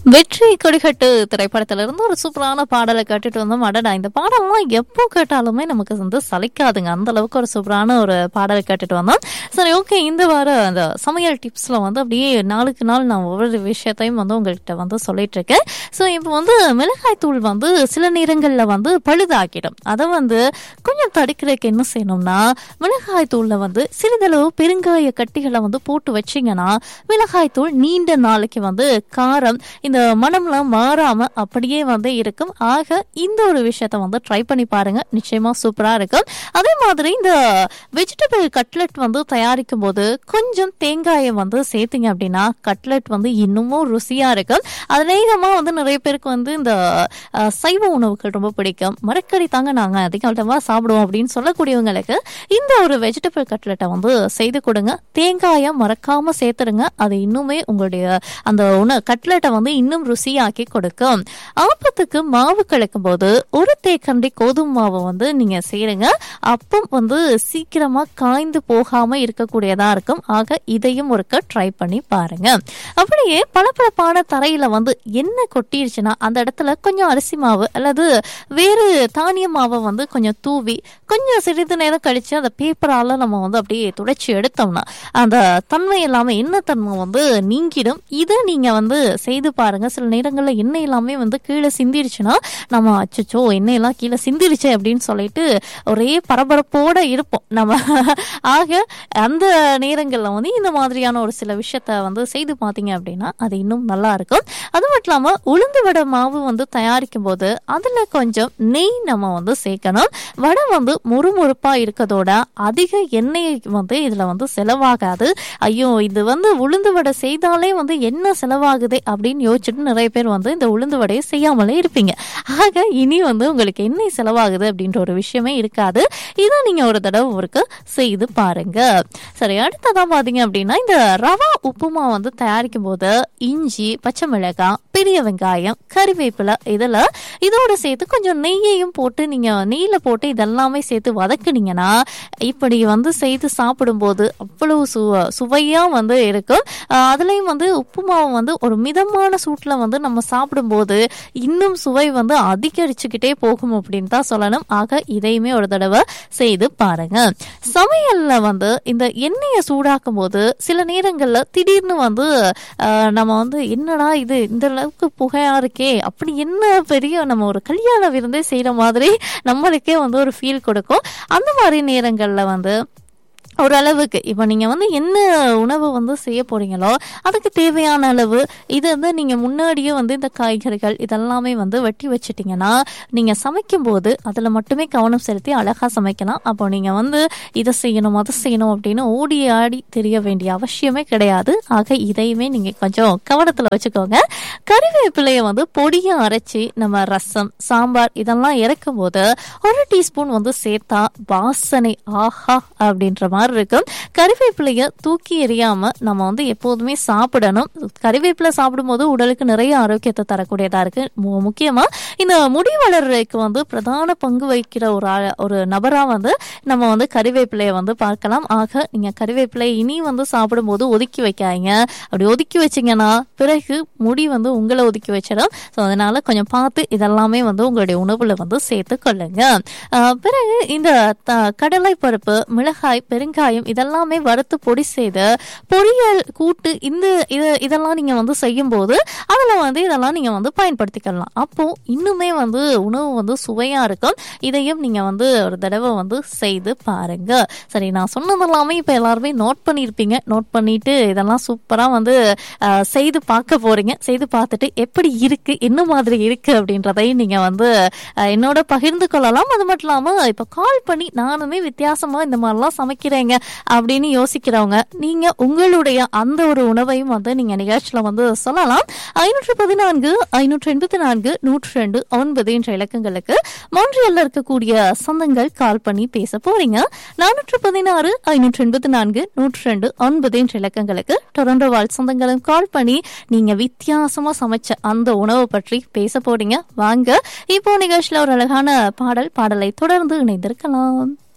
வெற்றி கொடிகட்டு திரைப்படத்துல இருந்து ஒரு சூப்பரான பாடலை கேட்டுட்டு வந்தோம் அடடா இந்த பாடல்லாம் எப்போ கேட்டாலுமே நமக்கு வந்து சலிக்காதுங்க அந்த அளவுக்கு ஒரு சூப்பரான ஒரு பாடலை கேட்டுட்டு வந்தோம் சரி ஓகே இந்த வார அந்த சமையல் டிப்ஸ்ல வந்து அப்படியே நாளுக்கு நாள் நான் ஒவ்வொரு விஷயத்தையும் வந்து உங்கள்கிட்ட வந்து சொல்லிட்டு இருக்கேன் ஸோ இப்போ வந்து மிளகாய் தூள் வந்து சில நேரங்களில் வந்து பழுதாக்கிடும் அதை வந்து கொஞ்சம் தடுக்கிறதுக்கு என்ன செய்யணும்னா மிளகாய் தூள்ல வந்து சிறிதளவு பெருங்காய கட்டிகளை வந்து போட்டு வச்சிங்கன்னா மிளகாய் தூள் நீண்ட நாளைக்கு வந்து காரம் இந்த மனம்லாம் மாறாம அப்படியே வந்து இருக்கும் ஆக இந்த ஒரு விஷயத்த வந்து ட்ரை பண்ணி பாருங்க நிச்சயமா சூப்பரா இருக்கும் அதே மாதிரி இந்த வெஜிடபிள் கட்லெட் வந்து தயாரிக்கும் போது கொஞ்சம் தேங்காயை வந்து சேர்த்தீங்க அப்படின்னா கட்லெட் வந்து இன்னமும் ருசியா இருக்கும் அநேகமா வந்து நிறைய பேருக்கு வந்து இந்த அஹ், சைவ உணவுகள் ரொம்ப பிடிக்கும் மரக்கறி தாங்க நாங்க அதிகமா சாப்பிடுவோம் அப்படின்னு சொல்லக்கூடியவங்களுக்கு இந்த ஒரு வெஜிடபிள் கட்லெட்டை வந்து செய்து கொடுங்க தேங்காயை மறக்காம சேர்த்துடுங்க அது இன்னுமே உங்களுடைய அந்த உண கட்லெட்டை வந்து இன்னும் ருசியாக்கி கொடுக்கும் ஆப்பத்துக்கு மாவு கலக்கும் போது ஒரு தேக்கண்டி கோதுமை மாவை வந்து நீங்க செய்யுங்க அப்பம் வந்து சீக்கிரமா காய்ந்து போகாம இருக்கக்கூடியதா இருக்கும் ஆக இதையும் ஒருக்க ட்ரை பண்ணி பாருங்க அப்படியே பளபளப்பான தரையில வந்து என்ன கொட்டிருச்சுன்னா அந்த இடத்துல கொஞ்சம் அரிசி மாவு அல்லது வேறு தானிய மாவை வந்து கொஞ்சம் தூவி கொஞ்சம் சிறிது நேரம் கழிச்சு அந்த பேப்பரால நம்ம வந்து அப்படியே துடைச்சி எடுத்தோம்னா அந்த தன்மை எல்லாமே எண்ணெய் தன்மை வந்து நீங்கிடும் இதை நீங்க வந்து செய்து பாருங்க சில நேரங்களில் எண்ணெய் எல்லாமே வந்து கீழே சிந்திருச்சுன்னா நம்ம அச்சச்சோ எண்ணெய் எல்லாம் கீழே சிந்திருச்சே அப்படின்னு சொல்லிட்டு ஒரே பரபரப்போட இருப்போம் நம்ம ஆக அந்த நேரங்களில் வந்து இந்த மாதிரியான ஒரு சில விஷயத்த வந்து செய்து பார்த்தீங்க அப்படின்னா அது இன்னும் நல்லா இருக்கும் அது மட்டும் இல்லாமல் உளுந்து வடை மாவு வந்து தயாரிக்கும் போது அதில் கொஞ்சம் நெய் நம்ம வந்து சேர்க்கணும் வடை வந்து முறுமுறுப்பா இருக்கதோட அதிக எண்ணெய் வந்து இதில் வந்து செலவாகாது ஐயோ இது வந்து உளுந்து வடை செய்தாலே வந்து என்ன செலவாகுதே அப்படின்னு யோசிச்சுட்டு நிறைய பேர் வந்து இந்த உளுந்து வடையை செய்யாமலே இருப்பீங்க ஆக இனி வந்து உங்களுக்கு எண்ணெய் செலவாகுது அப்படின்ற ஒரு விஷயமே இருக்காது இதை நீங்க ஒரு தடவை ஒருக்கு செய்து பாருங்க சரி அடுத்ததா பாத்தீங்க அப்படின்னா இந்த ரவா உப்புமா வந்து தயாரிக்கும் போது இஞ்சி பச்சை மிளகாய் பெரிய வெங்காயம் கறிவேப்பிலை இதுல இதோட சேர்த்து கொஞ்சம் நெய்யையும் போட்டு நீங்க நெய்யில போட்டு இதெல்லாமே சேர்த்து வதக்குனீங்கன்னா இப்படி வந்து செய்து சாப்பிடும்போது அவ்வளவு சு சுவையா வந்து இருக்கும் ஆஹ் அதுலயும் வந்து உப்புமாவை வந்து ஒரு மிதமான சூட்ல வந்து நம்ம சாப்பிடும்போது இன்னும் சுவை வந்து அதிகரிச்சுக்கிட்டே போகும் அப்படின்னு தான் சொல்லணும் ஆக இதையுமே ஒரு தடவை செய்து பாருங்க சமையல்ல வந்து இந்த எண்ணெயை சூடாக்கும் போது சில நேரங்கள்ல திடீர்னு வந்து ஆஹ் நம்ம வந்து என்னடா இது இந்த அளவுக்கு புகையா இருக்கே அப்படி என்ன பெரிய நம்ம ஒரு கல்யாண விருந்தே செய்யற மாதிரி நம்மளுக்கே வந்து ஒரு ஃபீல் கொடுக்கும் அந்த மாதிரி நேரங்கள்ல வந்து ஓரளவுக்கு இப்போ நீங்கள் வந்து என்ன உணவு வந்து செய்ய போறீங்களோ அதுக்கு தேவையான அளவு இது வந்து நீங்கள் முன்னாடியே வந்து இந்த காய்கறிகள் இதெல்லாமே வந்து வெட்டி வச்சிட்டிங்கன்னா நீங்கள் சமைக்கும்போது அதில் மட்டுமே கவனம் செலுத்தி அழகாக சமைக்கலாம் அப்போ நீங்கள் வந்து இதை செய்யணும் அதை செய்யணும் அப்படின்னு ஓடி ஆடி தெரிய வேண்டிய அவசியமே கிடையாது ஆக இதையுமே நீங்கள் கொஞ்சம் கவனத்தில் வச்சுக்கோங்க கறிவேப்பிலையை வந்து பொடியை அரைச்சி நம்ம ரசம் சாம்பார் இதெல்லாம் இறக்கும் போது ஒரு டீஸ்பூன் வந்து சேர்த்தா வாசனை ஆஹா அப்படின்ற மாதிரி இருக்கும் கறிவேப்பிலையை தூக்கி எறியாம நம்ம வந்து எப்போதுமே சாப்பிடணும் கறிவேப்பிலை சாப்பிடும்போது உடலுக்கு நிறைய ஆரோக்கியத்தை தரக்கூடியதா இருக்கு மு- முக்கியமா இந்த முடி வளர்றதுக்கு வந்து பிரதான பங்கு வகிக்கிற ஒரு ஆ- ஒரு நபரா வந்து நம்ம வந்து கறிவேப்பிலையை வந்து பார்க்கலாம் ஆக நீங்க கறிவேப்பிலை இனி வந்து சாப்பிடும்போது ஒதுக்கி வைக்காதீங்க அப்படி ஒதுக்கி வச்சீங்கன்னா பிறகு முடி வந்து உங்களை ஒதுக்கி வச்சிடும் ஸோ அதனால கொஞ்சம் பார்த்து இதெல்லாமே வந்து உங்களுடைய உணவுல வந்து சேர்த்து கொள்ளுங்க ஆஹ் பிறகு இந்த த- கடலை பருப்பு மிளகாய் பெருங்காயம் இதெல்லாமே வறுத்து பொடி செய்து பொரியல் கூட்டு இந்த இது இதெல்லாம் நீங்க வந்து செய்யும் போது அதுல வந்து இதெல்லாம் நீங்க வந்து பயன்படுத்திக்கலாம் அப்போ இன்னுமே வந்து உணவு வந்து சுவையா இருக்கும் இதையும் நீங்க வந்து ஒரு தடவை வந்து செய்து பாருங்க சரி நான் சொன்னதெல்லாமே இப்ப எல்லாருமே நோட் பண்ணியிருப்பீங்க நோட் பண்ணிட்டு இதெல்லாம் சூப்பரா வந்து ஆஹ், செய்து பார்க்க போறீங்க செய்து பார்த்துட்டு எப்படி இருக்கு என்ன மாதிரி இருக்கு அப்படின்றதையும் நீங்க வந்து ஆஹ், என்னோட பகிர்ந்து கொள்ளலாம் அது மட்டும் இல்லாம இப்ப கால் பண்ணி நானுமே வித்தியாசமா இந்த மாதிரிலாம் சமைக்கிறேங்க அப்படின்னு யோசிக்கிறவங்க நீங்க உங்களுடைய அந்த ஒரு உணவையும் வந்து நீங்க நிகழ்ச்சியில வந்து சொல்லலாம் ஐநூற்று பதினான்கு ஐநூற்று எண்பத்தி நான்கு நூற்றி ரெண்டு ஒன்பது என்ற இலக்கங்களுக்கு மான்ட்ரியல்ல இருக்கக்கூடிய சொந்தங்கள் கால் பண்ணி பேச போறீங்க நானூற்று பதினாறு ஐநூற்று எண்பத்தி நான்கு நூற்றி ரெண்டு ஒன்பது என்ற இலக்கங்களுக்கு டொரண்டோ வாழ் சொந்தங்களும் கால் பண்ணி நீங்க வித்தியாசமா சமைச்ச அந்த உணவை பற்றி பேச போறீங்க வாங்க இப்போ நிகழ்ச்சியில ஒரு அழகான பாடல் பாடலை தொடர்ந்து இணைந்திருக்கலாம்